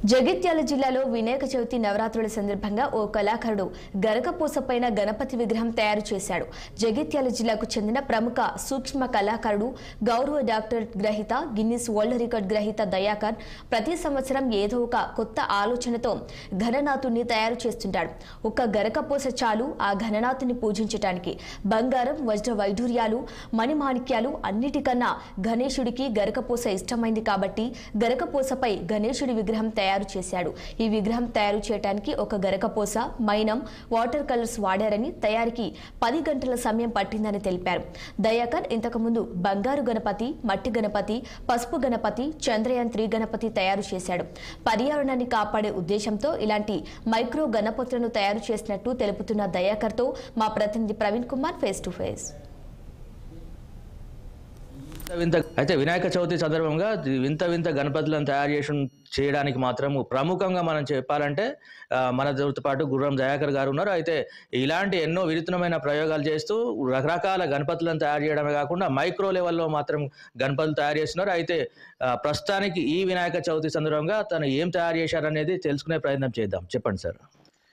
జగిత్యాల జిల్లాలో వినాయక చవితి నవరాత్రుల సందర్భంగా ఓ కళాకారుడు గరకపోసపైన గణపతి విగ్రహం తయారు చేశాడు జగిత్యాల జిల్లాకు చెందిన ప్రముఖ సూక్ష్మ కళాకారుడు గౌరవ డాక్టర్ గ్రహీత గిన్నిస్ వరల్డ్ రికార్డ్ గ్రహీత దయాకర్ ప్రతి సంవత్సరం ఏదో ఒక కొత్త ఆలోచనతో ఘననాథుని తయారు చేస్తుంటాడు ఒక్క గరకపోస చాలు ఆ ఘననాథుని పూజించటానికి బంగారం వజ్ర వైఢూర్యాలు మణిమాణిక్యాలు అన్నిటికన్నా గణేశుడికి గరకపోస ఇష్టమైంది కాబట్టి గరకపోసపై గణేశుడి విగ్రహం తయారు చేశాడు ఈ విగ్రహం తయారు చేయడానికి ఒక గరకపోస మైనం వాటర్ కలర్స్ వాడారని తయారీకి పది గంటల సమయం పట్టిందని తెలిపారు దయాకర్ ఇంతకుముందు బంగారు గణపతి మట్టి గణపతి పసుపు గణపతి చంద్రయాన్ త్రీ గణపతి తయారు చేశాడు పర్యావరణాన్ని కాపాడే ఉద్దేశంతో ఇలాంటి మైక్రో గణపతులను తయారు చేసినట్టు తెలుపుతున్న దయాకర్తో మా ప్రతినిధి Praveen Kumar face to face వింత వింత అయితే వినాయక చవితి సందర్భంగా ది- వింత వింత గణపతులను తయారు చేసి చేయడానికి మాత్రం ప్రముఖంగా మనం చెప్పాలంటే ఆ, మనతో పాటు గుర్రం దయాకర్ గారు ఉన్నారు అయితే ఇలాంటి ఎన్నో వినూత్నమైన ప్రయోగాలు చేస్తూ రకరకాల గణపతులను తయారు చేయడమే కాకుండా మైక్రో లెవెల్లో మాత్రం గణపతులు తయారు చేస్తున్నారు అయితే ఆ, ప్రస్తుతానికి ఈ వినాయక చవితి సందర్భంగా తను ఏం తయారు చేశారనేది తెలుసుకునే ప్రయత్నం చేద్దాం చెప్పండి సార్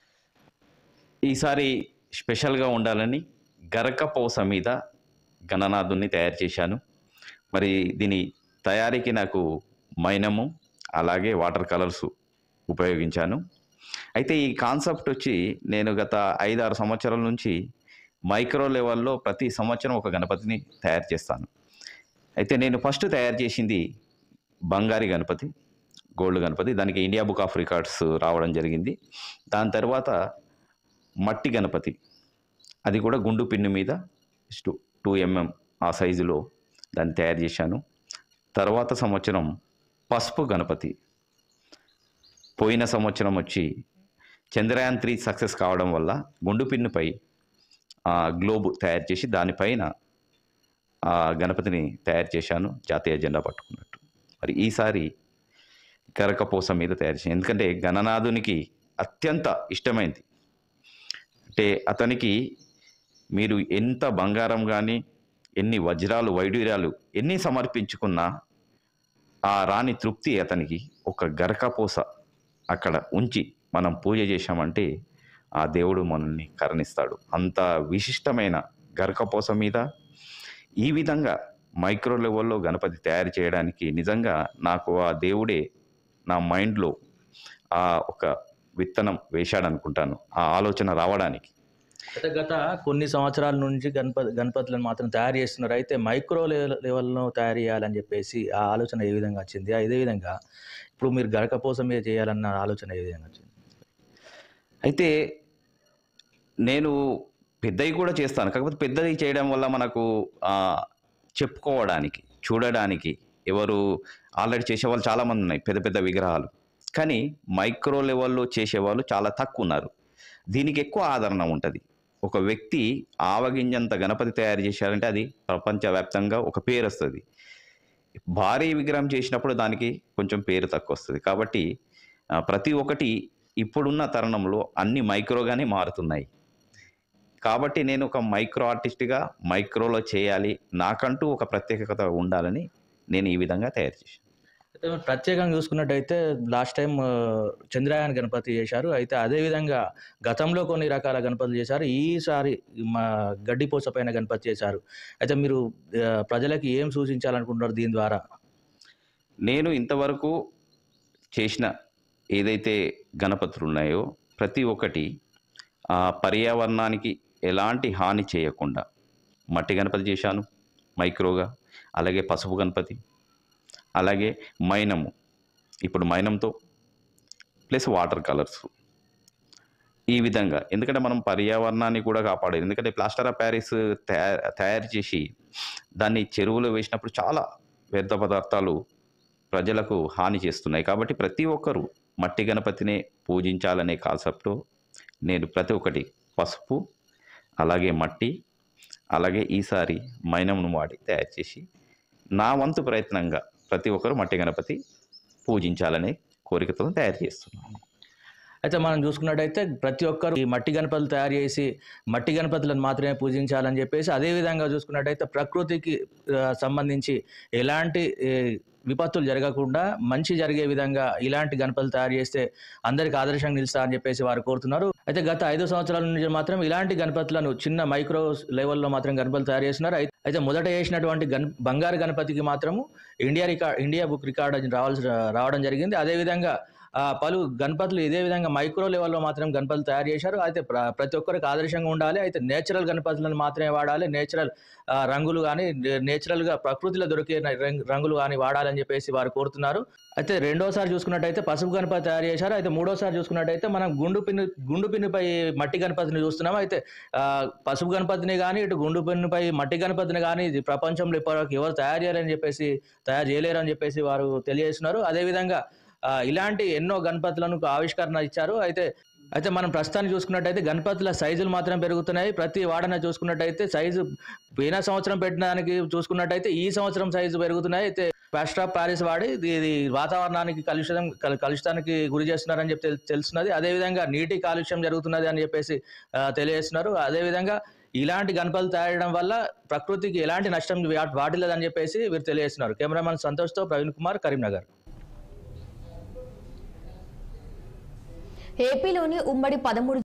ఈసారి స్పెషల్గా ఉండాలని గరకపోస మీద గణనాథుని తయారు చేశాను మరి దీని తయారీకి నాకు మైనము అలాగే వాటర్ కలర్స్ ఉపయోగించాను అయితే ఈ కాన్సెప్ట్ వచ్చి నేను గత ఐదారు సంవత్సరాల నుంచి మైక్రో లెవెల్లో ప్రతి సంవత్సరం ఒక గణపతిని తయారు చేస్తాను అయితే నేను ఫస్ట్ తయారు చేసింది బంగారి గణపతి గోల్డ్ గణపతి దానికి ఇండియా బుక్ ఆఫ్ రికార్డ్స్ రావడం జరిగింది దాని తర్వాత మట్టి గణపతి అది కూడా గుండు పిన్ను మీద టూ టూ ఎంఎం ఆ సైజులో దాన్ని తయారు చేశాను తర్వాత సంవత్సరం పసుపు గణపతి పోయిన సంవత్సరం వచ్చి చంద్రయాన్ త్రీ సక్సెస్ కావడం వల్ల గుండు పిన్నుపై ఆ, గ్లోబ్ తయారు చేసి దానిపైన ఆ గణపతిని తయారు చేశాను జాతీయ జెండా పట్టుకున్నట్టు మరి ఈసారి కరకపోస మీద తయారు చేశాను ఎందుకంటే గణనాథునికి అత్యంత ఇష్టమైంది అంటే అతనికి మీరు ఎంత బంగారం కానీ ఎన్ని వజ్రాలు వైడూర్యాలు ఎన్ని సమర్పించుకున్నా ఆ రాని తృప్తి అతనికి ఒక గరకపోస అక్కడ ఉంచి మనం పూజ చేశామంటే ఆ దేవుడు మనల్ని కరుణిస్తాడు అంత విశిష్టమైన గరకపోస మీద ఈ విధంగా మైక్రో లెవెల్లో గణపతి తయారు చేయడానికి నిజంగా నాకు ఆ దేవుడే నా మైండ్లో ఆ ఒక విత్తనం వేశాడనుకుంటాను ఆ ఆలోచన రావడానికి అయితే గత కొన్ని సంవత్సరాల నుంచి గణపతి గణపతులను మాత్రం తయారు చేస్తున్నారు అయితే మైక్రో లెవెల్ లెవెల్లో తయారు చేయాలని చెప్పేసి ఆ ఆలోచన ఏ విధంగా వచ్చింది అదే విధంగా ఇప్పుడు మీరు గరకపోసం మీద చేయాలన్న ఆలోచన ఏ విధంగా వచ్చింది అయితే నేను పెద్దవి కూడా చేస్తాను కాకపోతే పెద్దది చేయడం వల్ల మనకు ఆ, చెప్పుకోవడానికి చూడడానికి ఎవరు ఆల్రెడీ చేసేవాళ్ళు చాలామంది ఉన్నాయి పెద్ద పెద్ద విగ్రహాలు కానీ మైక్రో లెవెల్లో చేసేవాళ్ళు చాలా తక్కువ ఉన్నారు దీనికి ఎక్కువ ఆదరణ ఉంటుంది ఒక వ్యక్తి ఆవగింజంత గణపతి తయారు చేశారంటే అది ప్రపంచవ్యాప్తంగా ఒక పేరు వస్తుంది భారీ విగ్రహం చేసినప్పుడు దానికి కొంచెం పేరు తక్కువ వస్తుంది కాబట్టి ఆ, ప్రతి ఒక్కటి ఇప్పుడున్న తరుణంలో అన్ని మైక్రోగానే మారుతున్నాయి కాబట్టి నేను ఒక మైక్రో ఆర్టిస్ట్గా మైక్రోలో చేయాలి నాకంటూ ఒక ప్రత్యేకత ఉండాలని నేను ఈ విధంగా తయారు చేశాను అయితే మరి ప్రత్యేకంగా చూసుకున్నట్టయితే లాస్ట్ టైం ఆ, చంద్రయాన్ గణపతి చేశారు అయితే అదే విధంగా గతంలో కొన్ని రకాల గణపతులు చేశారు ఈసారి మా గడ్డిపోస పైన గణపతి చేశారు అయితే మీరు ఆ, ప్రజలకి ఏం సూచించాలనుకుంటున్నారు దీని ద్వారా నేను ఇంతవరకు చేసిన ఏదైతే గణపతులు ఉన్నాయో ప్రతి ఒక్కటి ఆ పర్యావరణానికి ఎలాంటి హాని చేయకుండా మట్టి గణపతి చేశాను మైక్రోగా అలాగే పసుపు గణపతి అలాగే మైనము ఇప్పుడు మైనంతో ప్లస్ వాటర్ కలర్స్ ఈ విధంగా ఎందుకంటే మనం పర్యావరణాన్ని కూడా కాపాడేది ఎందుకంటే ప్లాస్టర్ ఆఫ్ ప్యారిస్ తయారు తయారు చేసి దాన్ని చెరువులో వేసినప్పుడు చాలా వ్యర్థ పదార్థాలు ప్రజలకు హాని చేస్తున్నాయి కాబట్టి ప్రతి ఒక్కరూ మట్టి గణపతినే పూజించాలనే కాన్సెప్ట్ నేను ప్రతి ఒక్కటి పసుపు అలాగే మట్టి అలాగే ఈసారి మైనంను వాడి తయారు చేసి నా వంతు ప్రయత్నంగా ప్రతి ఒక్కరు మట్టి గణపతి పూజించాలనే కోరికతో తయారు చేస్తున్నాను అయితే మనం చూసుకున్నట్టయితే ప్రతి ఒక్కరు ఈ మట్టి గణపతులు తయారు చేసి మట్టి గణపతులను మాత్రమే పూజించాలని చెప్పేసి అదే విధంగా చూసుకున్నట్టయితే ప్రకృతికి ఆ, సంబంధించి ఎలాంటి ఏ, విపత్తులు జరగకుండా మంచి జరిగే విధంగా ఇలాంటి గణపతులు తయారు చేస్తే అందరికి ఆదర్శంగా నిలుస్తా అని చెప్పేసి వారు కోరుతున్నారు అయితే గత ఐదు సంవత్సరాల నుంచి మాత్రం ఇలాంటి గణపతులను చిన్న మైక్రో లెవెల్లో మాత్రం గణపతులు తయారు చేస్తున్నారు అయితే- అయితే మొదట చేసినటువంటి గణ బంగారు గణపతికి మాత్రము India record India book record అని రావాల్సి రావడం జరిగింది అదేవిధంగా ఆ, పలు గణపతులు ఇదే విధంగా మైక్రో లెవెల్లో మాత్రం గణపతులు తయారు చేశారు అయితే ప్ర- ప్రతి ఒక్కరికి ఆదర్శంగా ఉండాలి అయితే నేచురల్ గణపతులను మాత్రమే వాడాలి నేచురల్ రంగులు కానీ నేచురల్గా ప్రకృతిలో దొరికే రంగ్- రంగులు కానీ వాడాలని చెప్పేసి వారు కోరుతున్నారు అయితే రెండోసారి చూసుకున్నట్టయితే పసుపు గణపతి తయారు చేశారు అయితే మూడోసారి చూసుకున్నట్టయితే మనం గుండు పిన్ను గుండు పిన్నుపై మట్టి గణపతిని చూస్తున్నాం అయితే ఆ, పసుపు గణపతిని కానీ ఇటు గుండు పిన్నుపై మట్టి గణపతిని కానీ ఇది ప్రపంచంలో ఇప్పటివరకు ఎవరు తయారు చేయాలని చెప్పేసి తయారు చేయలేరని చెప్పేసి వారు తెలియజేస్తున్నారు అదేవిధంగా ఆ, ఇలాంటి ఎన్నో గణపతులను ఆవిష్కరణ ఇచ్చారు అయితే అయితే మనం ప్రస్తుతానికి చూసుకున్నట్టయితే గణపతుల సైజులు మాత్రం పెరుగుతున్నాయి ప్రతి వాడన చూసుకున్నట్టయితే సైజు పోయిన సంవత్సరం పెట్టిన దానికి చూసుకున్నట్టయితే ఈ సంవత్సరం సైజు పెరుగుతున్నాయి అయితే ప్లాస్టర్ ఆఫ్ ప్యారిస్ వాడి ఇది ఇది వాతావరణానికి కలుషితం కలు- కలుషితానికి గురి చేస్తున్నారని చెప్పి తెలు- తెలుస్తున్నది అదేవిధంగా నీటి కాలుష్యం జరుగుతున్నది అని చెప్పేసి ఆ, తెలియజేస్తున్నారు అదేవిధంగా ఇలాంటి గణపతులు తయారు చేయడం వల్ల ప్రకృతికి ఎలాంటి నష్టం వా- వాటిల్లదని చెప్పేసి వీరు తెలియజేస్తున్నారు కెమెరామెన్ సంతోష్తో ప్రవీణ్ కుమార్ కరీంనగర్ ఏపీలోని ఉమ్మడి పదమూడు